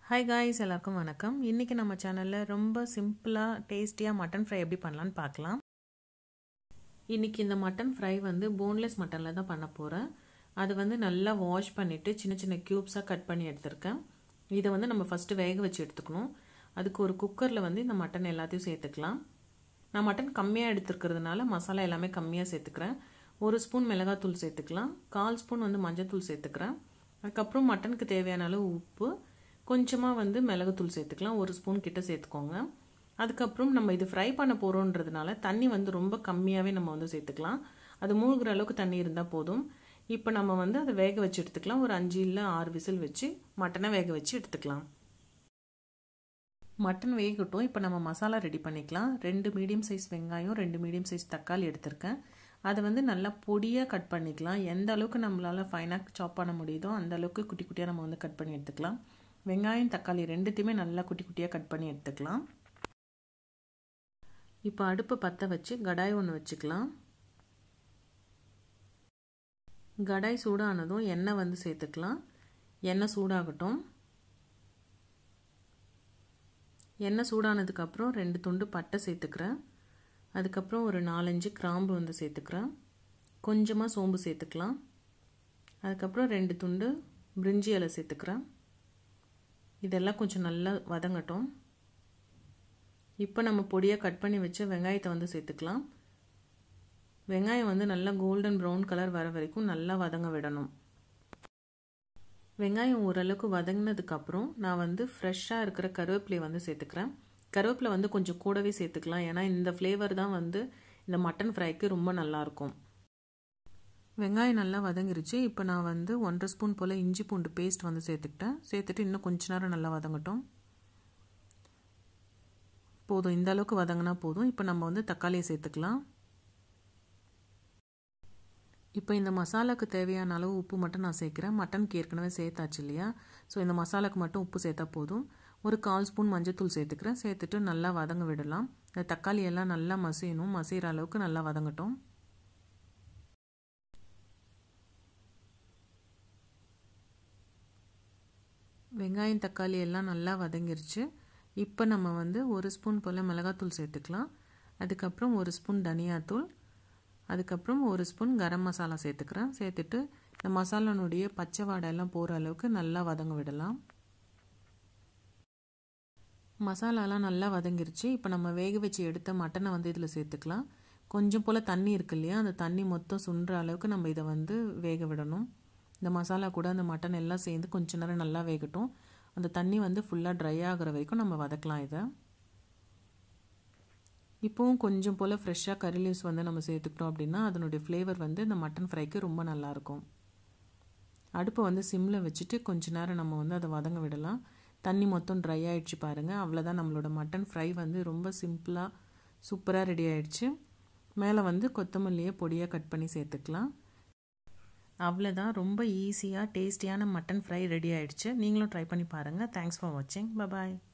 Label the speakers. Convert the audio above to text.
Speaker 1: hi guys எல்லாருக்கும் வணக்கம் இன்றைக்கி நம்ம சேனலில் ரொம்ப சிம்பிளாக டேஸ்டியாக மட்டன் ஃப்ரை எப்படி பண்ணலான்னு பார்க்கலாம் இன்றைக்கி இந்த மட்டன் ஃப்ரை வந்து போன்லெஸ் மட்டனில் தான் பண்ண போகிறேன் அது வந்து நல்லா வாஷ் பண்ணிவிட்டு சின்ன சின்ன க்யூப்ஸாக கட் பண்ணி எடுத்திருக்கேன் இதை வந்து நம்ம ஃபஸ்ட்டு வேக வச்சு எடுத்துக்கணும் அதுக்கு ஒரு குக்கரில் வந்து இந்த மட்டன் எல்லாத்தையும் சேர்த்துக்கலாம் நான் மட்டன் கம்மியாக எடுத்துருக்கிறதுனால மசாலா எல்லாமே கம்மியாக சேர்த்துக்கிறேன் ஒரு ஸ்பூன் மிளகாத்தூள் சேர்த்துக்கலாம் கால் ஸ்பூன் வந்து மஞ்சத்தூள் சேர்த்துக்கிறேன் அதுக்கப்புறம் மட்டனுக்கு தேவையான அளவு உப்பு கொஞ்சமாக வந்து மிளகுத்தூள் சேர்த்துக்கலாம் ஒரு ஸ்பூன் கிட்ட சேர்த்துக்கோங்க அதுக்கப்புறம் நம்ம இது ஃப்ரை பண்ண போகிறோன்றதுனால தண்ணி வந்து ரொம்ப கம்மியாகவே நம்ம வந்து சேர்த்துக்கலாம் அது மூழ்கிற அளவுக்கு தண்ணி இருந்தால் போதும் இப்போ நம்ம வந்து அதை வேக வச்சு எடுத்துக்கலாம் ஒரு அஞ்சு இல்லை ஆறு விசில் வச்சு மட்டனை வேக வச்சு எடுத்துக்கலாம் மட்டன் வேகட்டும் இப்போ நம்ம மசாலா ரெடி பண்ணிக்கலாம் ரெண்டு மீடியம் சைஸ் வெங்காயம் ரெண்டு மீடியம் சைஸ் தக்காளி எடுத்திருக்கேன் அதை வந்து நல்லா பொடியாக கட் பண்ணிக்கலாம் எந்த அளவுக்கு நம்மளால் ஃபைனாக சாப் பண்ண முடியுதோ அந்த அளவுக்கு குட்டி குட்டியாக நம்ம வந்து கட் பண்ணி எடுத்துக்கலாம் வெங்காயம் தக்காளி ரெண்டுத்தையுமே நல்லா குட்டி குட்டியாக கட் பண்ணி எடுத்துக்கலாம் இப்போ அடுப்பை பற்ற வச்சு கடாய் ஒன்று வச்சுக்கலாம் கடாய் சூடானதும் எண்ணெய் வந்து சேர்த்துக்கலாம் எண்ணெய் சூடாகட்டும் எண்ணெய் சூடானதுக்கப்புறம் ரெண்டு துண்டு பட்டை சேர்த்துக்கிறேன் அதுக்கப்புறம் ஒரு நாலஞ்சு கிராம்பு வந்து சேர்த்துக்கிறேன் கொஞ்சமாக சோம்பு சேர்த்துக்கலாம் அதுக்கப்புறம் ரெண்டு துண்டு பிரிஞ்சி இலை சேர்த்துக்கிறேன் இதெல்லாம் கொஞ்சம் நல்லா வதங்கட்டும் இப்போ நம்ம பொடியாக கட் பண்ணி வச்ச வெங்காயத்தை வந்து சேர்த்துக்கலாம் வெங்காயம் வந்து நல்லா கோல்டன் ப்ரௌன் கலர் வர வரைக்கும் நல்லா வதங்க விடணும் வெங்காயம் ஓரளவுக்கு வதங்கினதுக்கப்புறம் நான் வந்து ஃப்ரெஷ்ஷாக இருக்கிற கருவேப்பிலையை வந்து சேர்த்துக்கிறேன் கருவேப்பிலை வந்து கொஞ்சம் கூடவே சேர்த்துக்கலாம் ஏன்னா இந்த ஃப்ளேவர் தான் வந்து இந்த மட்டன் ஃப்ரைக்கு ரொம்ப நல்லாயிருக்கும் வெங்காயம் நல்லா வதங்கிருச்சு இப்போ நான் வந்து ஒன்றரை ஸ்பூன் போல் இஞ்சி பூண்டு பேஸ்ட் வந்து சேர்த்துக்கிட்டேன் சேர்த்துட்டு இன்னும் கொஞ்ச நேரம் நல்லா வதங்கட்டும் போதும் இந்த அளவுக்கு வதங்கினா போதும் இப்போ நம்ம வந்து தக்காளியை சேர்த்துக்கலாம் இப்போ இந்த மசாலாவுக்கு தேவையான அளவு உப்பு மட்டும் நான் சேர்க்குறேன் மட்டனுக்கு ஏற்கனவே சேர்த்தாச்சு இல்லையா ஸோ இந்த மசாலாவுக்கு மட்டும் உப்பு சேர்த்தா போதும் ஒரு கால் ஸ்பூன் மஞ்சத்தூள் சேர்த்துக்கிறேன் சேர்த்துட்டு நல்லா வதங்க விடலாம் இந்த தக்காளி எல்லாம் நல்லா மசியணும் மசிகிற அளவுக்கு நல்லா வதங்கட்டும் வெங்காயம் தக்காளி எல்லாம் நல்லா வதங்கிருச்சு இப்போ நம்ம வந்து ஒரு ஸ்பூன் போல் மிளகாத்தூள் சேர்த்துக்கலாம் அதுக்கப்புறம் ஒரு ஸ்பூன் தனியாத்தூள் அதுக்கப்புறம் ஒரு ஸ்பூன் கரம் மசாலா சேர்த்துக்கிறேன் சேர்த்துட்டு இந்த மசாலானுடைய பச்சை வாடெல்லாம் போகிற அளவுக்கு நல்லா வதங்க விடலாம் மசாலாலாம் நல்லா வதங்கிருச்சு இப்போ நம்ம வேக வச்சு எடுத்த மட்டனை வந்து இதில் சேர்த்துக்கலாம் கொஞ்சம் போல் தண்ணி இருக்கு இல்லையா அந்த தண்ணி மொத்தம் சுண்டுற அளவுக்கு நம்ம இதை வந்து வேக விடணும் இந்த மசாலா கூட அந்த மட்டன் எல்லாம் சேர்ந்து கொஞ்ச நேரம் நல்லா வேகட்டும் அந்த தண்ணி வந்து ஃபுல்லாக ட்ரை ஆகிற வரைக்கும் நம்ம வதக்கலாம் இதை இப்போவும் கொஞ்சம் போல் ஃப்ரெஷ்ஷாக கறி லீவ்ஸ் வந்து நம்ம சேர்த்துக்கிட்டோம் அப்படின்னா அதனுடைய ஃப்ளேவர் வந்து இந்த மட்டன் ஃப்ரைக்கு ரொம்ப நல்லாயிருக்கும் அடுப்பை வந்து சிம்மில் வச்சுட்டு கொஞ்ச நேரம் நம்ம வந்து அதை வதங்க விடலாம் தண்ணி மொத்தம் ட்ரை ஆகிடுச்சு பாருங்கள் அவ்வளோதான் நம்மளோட மட்டன் ஃப்ரை வந்து ரொம்ப சிம்பிளாக சூப்பராக ரெடி ஆகிடுச்சு மேலே வந்து கொத்தமல்லியை பொடியாக கட் பண்ணி சேர்த்துக்கலாம் அவ்வளோதான் ரொம்ப ஈஸியாக டேஸ்டியான மட்டன் ஃப்ரை ரெடி ஆகிடுச்சு நீங்களும் ட்ரை பண்ணி பாருங்கள் தேங்க்ஸ் ஃபார் வாட்சிங் பபாய்